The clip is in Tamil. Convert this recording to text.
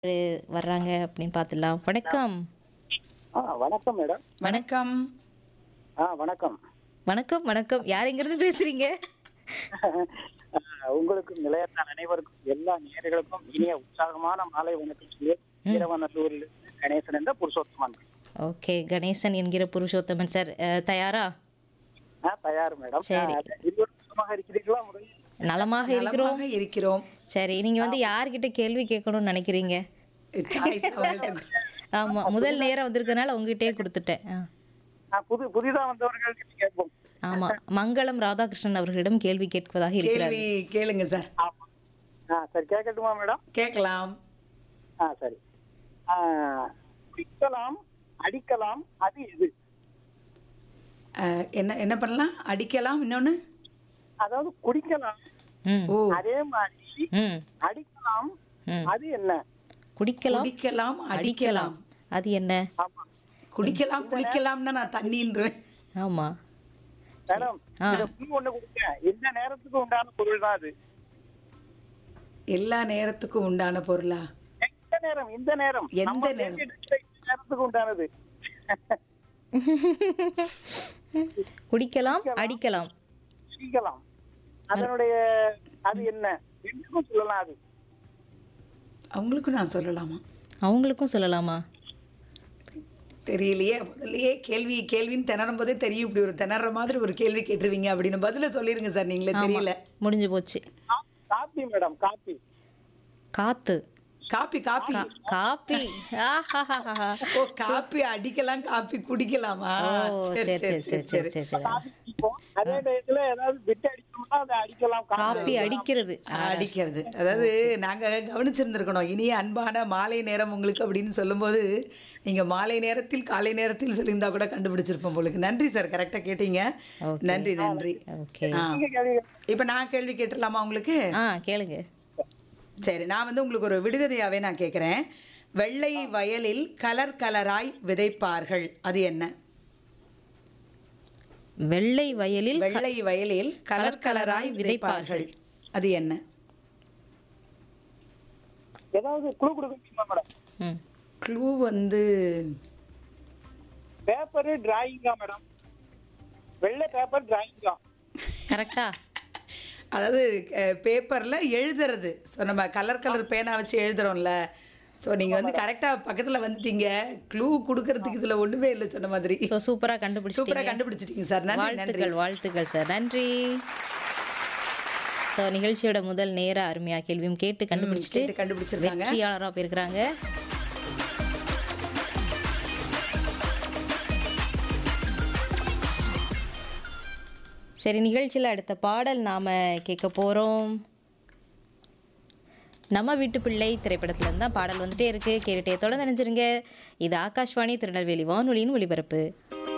வர்றாங்க அப்படின்னு பார்த்துடலாம் வணக்கம் ஆ வணக்கம் மேடம் வணக்கம் ஆ வணக்கம் வணக்கம் வணக்கம் யார் எங்கிருந்து பேசுறீங்க ஆ, உங்களுக்கும் நிலையத்தார் அனைவருக்கும் எல்லா நேயர்களுக்கும் இனிய உற்சாகமான மாலை வணக்கம் சொல்லி வீரவநல்லூரில் கணேசன் என்ற புருஷோத்தமன் ஓகே கணேசன் என்கிற புருஷோத்தமன் சார் அஹ், தயாரா ஆ தயார் மேடம் சரி. ஆ, இருவரும் சுகமாக இருக்கிறீர்களா முதலில் நலமாக இருக்கிறோம் நலமாக இருக்கிறோம் சரி நீங்க வந்து யார்கிட்ட கேள்வி கேட்கணும்னு நினைக்கிறீங்க சாய்ஸ் அவங்கள்ட்ட ஆமா முதல் நேரம் வந்திருக்கனால உங்ககிட்டயே கொடுத்துட்டேன் ஆ. ஆ, புது புதிதா வந்தவர்கள் கேட்போம் ஆமா மங்களம் ராதாகிருஷ்ணன் அவர்களிடம் கேள்வி கேட்பதாக இருக்கிறார் கேள்வி கேளுங்க சார் ஆமா ஆ சரி கேட்கட்டுமா மேடம் கேட்கலாம் ஆ சரி ஆ, குடிக்கலாம் அடிக்கலாம் அது எது அஹ், என்ன என்ன பண்ணலாம் அடிக்கலாம் இன்னொன்னு அதாவது குடிக்கலாம் ம் ஓ அதே மாதிரி ம் அடிக்கலாம் ம் அது என்ன குடிக்கலாம் குடிக்கலாம் அடிக்கலாம் அது என்ன ஆமா குடிக்கலாம் குளிக்கலாம்னா நான் தண்ணின்றேன் ஆமா மேடம் ஆ. இத புல் ஒண்ணு கொடுங்க எந்த நேரத்துக்கு உண்டான பொருள் தான் அது எல்லா நேரத்துக்கும் உண்டான பொருளா எந்த நேரம் இந்த நேரம் எந்த நம்ம நேரம்? பேசிட்டு இருக்கிற இந்த நேரத்துக்கு உண்டானது குடிக்கலாம் அடிக்கலாம் சீக்கலாம் அதனுடைய அது என்ன ரெண்டுக்கும் சொல்லலாம் அது அவங்களுக்கும் நான் சொல்லலாமா அவங்களுக்கும் சொல்லலாமா தெரியலையே முதல்லயே கேள்வி கேள்வின்னு திணறும் போதே தெரியும் இப்படி ஒரு திணற மாதிரி ஒரு கேள்வி கேட்டுருவீங்க அப்படின்னு பதில சொல்லிருங்க சார் நீங்களே தெரியல முடிஞ்சு போச்சு கா- காப்பி மேடம் காப்பி காத்து காப்பி காப்பி காப்பி ஆஹாஹாஹா. ஓ காப்பி அடிக்கலாம் காப்பி குடிக்கலாமா ஓ சரி சரி சரி சரி சரி சரி காப்பி குடிப்போம் அதே டயத்துல ஏதாவது பிட் அடிக்கணும்னா அதை அடிக்கலாம் காப்பி காப்பி அடிக்கிறது அடிக்கிறது அதாவது நாங்க கவனிச்சிருந்திருக்கணும் இனிய அன்பான மாலை நேரம் உங்களுக்கு அப்படின்னு சொல்லும்போது நீங்க மாலை நேரத்தில் காலை நேரத்தில் சொல்லியிருந்தா கூட கண்டுபிடிச்சிருப்போம் உங்களுக்கு நன்றி சார் கரெக்டா கேட்டீங்க Okay. நன்றி நன்றி ஓகே ஆ. நீங்க கேளுங்க. இப்ப நான் கேள்வி கேட்டுடலாமா உங்களுக்கு ஆ கேளுங்க சரி நான் வந்து உங்களுக்கு ஒரு விடுகதையாவே நான் கேட்குறேன் வெள்ளை வயலில் கலர் கலராய் விதைப்பார்கள் அது என்ன வெள்ளை வயலில் வெள்ளை வயலில் கலர் கலராய் விதைப்பார்கள் அது என்ன ஏதாவது குழு கொடுக்க முடியுமா மேடம் ம் க்ளூ வந்து பேப்பரு டிராயிங்கா மேடம் வெள்ளை பேப்பர் டிராயிங்கா கரெக்டா அதாவது பேப்பர்ல எழுதுறது ஸோ நம்ம கலர் கலர் பேனா வச்சு எழுதுறோம்ல ஸோ நீங்க வந்து கரெக்டா பக்கத்துல வந்துட்டீங்க க்ளூ கொடுக்கறதுக்கு இதுல ஒண்ணுமே இல்லை சொன்ன மாதிரி ஸோ சூப்பரா சூப்பரா கண்டுபிடிச்சிட்டீங்க கண்டுபிடிச்சிட்டீங்க சார் நன்றி நன்றி வாழ்த்துக்கள் வாழ்த்துக்கள் சார் நன்றி ஸோ நிகழ்ச்சியோட முதல் நேர அருமையா கேள்வியும் கேட்டு கண்டுபிடிச்சிட்டு கேட்டு கண்டுபிடிச்சிருக்காங்க வெற்றியாளராக போயிருக்கிறாங்க சரி நிகழ்ச்சியில் அடுத்த பாடல் நாம கேட்க போறோம் நம்ம வீட்டு பிள்ளை திரைப்படத்துல இருந்து தான் பாடல் வந்துட்டே இருக்கு கேட்டுட்டே தொடர்ந்து நினைச்சிருங்க இது ஆகாஷ்வாணி திருநெல்வேலி வானொலியின் ஒளிபரப்பு